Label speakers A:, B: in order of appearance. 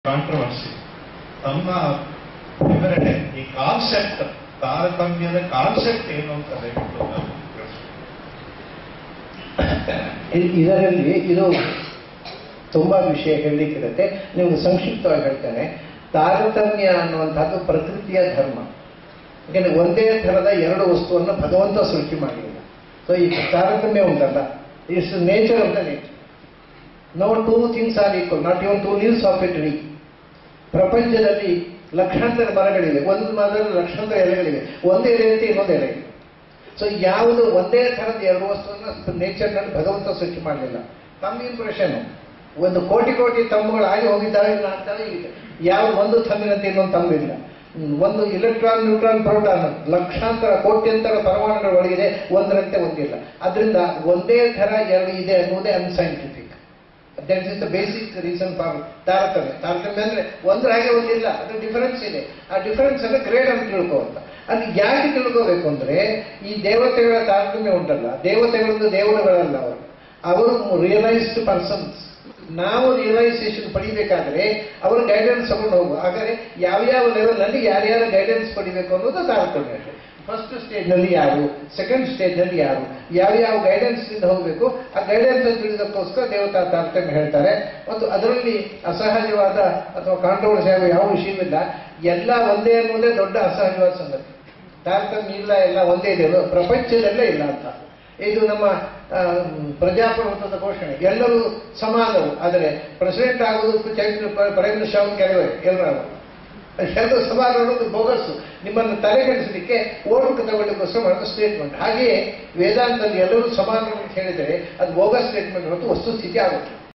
A: Controversy ತಮ್ಮ ವಿವರಣೆ ಈ ಕಾನ್ಸೆಪ್ಟ್ ತಾರತಮ್ಯದ ಕಾನ್ಸೆಪ್ಟ್ ಏನು ಅಂತ ದಯವಿಟ್ಟು ನಾನು ತಿಳಿಸ್ಬೇಕು.
B: ಇ- ಇದರಲ್ಲಿ ಇದು ತುಂಬಾ ವಿಷಯ ಹೇಳಲಿಕ್ಕಿರುತ್ತೆ ನಿಮ್ಗೆ ಸಂಕ್ಷಿಪ್ತವಾಗಿ ಹೇಳ್ತೇನೆ ತಾರತಮ್ಯ ಅನ್ನುವಂಥದ್ದು ಪ್ರಕೃತಿಯ ಧರ್ಮ ಯಾಕಂದ್ರೆ ಒಂದೇ ಥರದ ಎರಡು ವಸ್ತುವನ್ನು ಭಗವಂತ ಸೃಷ್ಟಿ ಮಾಡಿಲ್ಲ ಸೊ ಈ ತಾರತಮ್ಯ ಉಂಟಲ್ಲ it's nature of the nature no two things are equal not even two leaves of a tree ಪ್ರಪಂಚದಲ್ಲಿ ಲಕ್ಷಾಂತರ ಮರಗಳಿವೆ ಒಂದು ಮರದಲ್ಲಿ ಲಕ್ಷಾಂತರ ಎಲೆಗಳಿವೆ ಒಂದು ಎಲೆ ಅಂತ ಇನ್ನೊಂದು ಎಲೆ ಇದೆ ಸೊ ಯಾವುದು ಒಂದೇ ಥರದ ಎರಡು ವಸ್ತುವನ್ನು ನೇಚರ್ನಲ್ಲಿ ಭಗವಂತ ಸೃಷ್ಟಿ ಮಾಡಲಿಲ್ಲ ತಮ್ಮ ಇಂಪ್ರೆಷನ್ ಒಂದು ಕೋಟಿ ಕೋಟಿ ತಮ್ಮುಗಳು ಆಗಿ ಹೋಗಿದ್ದಾವೆ ಇಲ್ಲ ಅಂತಾನೆ ಇದೆ ಯಾವ ಒಂದು ತಮ್ಮಿನಂತೆ ಇನ್ನೊಂದು ತಮ್ಮಿಲ್ಲ ಹ್ಮ್, ಒಂದು ಇಲೆಕ್ಟ್ರಾನ್ ನ್ಯೂಟ್ರಾನ್ ಪ್ರೋಟಾನ್ ಲಕ್ಷಾಂತರ ಕೋಟ್ಯಂತರ ಪರಮಾಣುಗಳ ಒಳಗಿದೆ ಒಂದರಂತೆ ಒಂದಿಲ್ಲ ಅದರಿಂದ ಒಂದೇ ಥರ ಎರಡು ಇದೆ ಅನ್ನುವುದೇ unscientific that is the basic reason for ತಾರತಮ್ಯ ತಾರತಮ್ಯ ಅಂದ್ರೆ ಒಂದ್ರ ಹಾಗೆ ಒಂದಿಲ್ಲ ಅದು ಡಿಫರೆನ್ಸ್ ಇದೆ ಆ ಡಿಫರೆನ್ಸ್ ಅನ್ನ ಗ್ರೇಡ್ ಅಂತ ತಿಳ್ಕೋ ಅಂತ ಅದು ಯಾಕೆ ತಿಳ್ಕೋಬೇಕು ಅಂದ್ರೆ ಈ ದೇವತೆಗಳ ತಾರತಮ್ಯ ಉಂಟಲ್ಲ ದೇವತೆಗಳದ್ದು ದೇವರುಗಳಲ್ಲ ಅವರು ಅವರು ರಿಯಲೈಸ್ಡ್ ಪರ್ಸನ್ಸ್ ನಾವು ರಿಯಲೈಸೇಷನ್ ಪಡಿಬೇಕಾದ್ರೆ ಅವ್ರ ಗೈಡೆನ್ಸ್ ತಗೊಂಡು ಹೋಗುವ ಹಾಗಾದ್ರೆ ಯಾವ್ಯಾವ ಲೆವೆಲ್ನಲ್ಲಿ ಯಾರ್ಯಾರ ಗೈಡೆನ್ಸ್ ಪಡಿಬೇಕು ಅನ್ನೋದು ತಾರತಮ್ಯ ಫಸ್ಟ್ ಸ್ಟೇಜ್ನಲ್ಲಿ ಯಾರು ಸೆಕೆಂಡ್ ಸ್ಟೇಜ್ನಲ್ಲಿ ಯಾರು ಯಾವ್ಯಾವ ಗೈಡೆನ್ಸ್ ಇಂದ ಹೋಗಬೇಕು ಆ ಗೈಡೆನ್ಸ್ ತಿಳಿದಕ್ಕೋಸ್ಕರ ದೇವತಾ ತಾರತಮ್ಯ ಹೇಳ್ತಾರೆ ಮತ್ತು ಅದರಲ್ಲಿ ಅಸಹಜವಾದ ಅಥವಾ ಕಾಂಟ್ರವರ್ಸಿ ಆಗೋ ಯಾವ ವಿಷಯವಿಲ್ಲ ಎಲ್ಲ ಒಂದೇ ಅನ್ನೋದೇ ದೊಡ್ಡ ಅಸಹಜವಾದ ಸಂಗತಿ ತಾರತಮ್ಯ ಇಲ್ಲ ಎಲ್ಲ ಒಂದೇ ಇದೆ ಅದು ಪ್ರಪಂಚದಲ್ಲೇ ಇಲ್ಲ ಅಂತ ಇದು ನಮ್ಮ ಆ, ಪ್ರಜಾಪ್ರಭುತ್ವದ ಘೋಷಣೆ ಎಲ್ಲರೂ ಸಮಾನರು ಆದರೆ ಪ್ರೆಸಿಡೆಂಟ್ ಆಗುವುದಕ್ಕೂ ಚೈತ್ರ ಪ್ರೈಮ್ ಮಿನಿಸ್ಟರ್ ಆಗೋದು ಕೆಲವೇ ಎಲ್ಲರೂ ಎಲ್ಲರೂ ಸಮಾನ ಅನ್ನೋದು ಬೋಗಸ್ಸು ನಿಮ್ಮನ್ನು ತಲೆಗೆಡಿಸಲಿಕ್ಕೆ ಓಟು ತಗೊಳ್ಳಿಕ್ಕೋಸ್ಕರ ಮಾಡಿದ ಸ್ಟೇಟ್ಮೆಂಟ್ ಹಾಗೆಯೇ ವೇದಾಂತದಲ್ಲಿ ಎಲ್ಲರೂ ಸಮಾನರು ಅಂತ ಹೇಳಿದರೆ ಅದು ಬೋಗಸ್ ಸ್ಟೇಟ್ಮೆಂಟ್ ಹೊರತು ವಸ್ತುಸ್ಥಿತಿ ಆಗುತ್ತೆ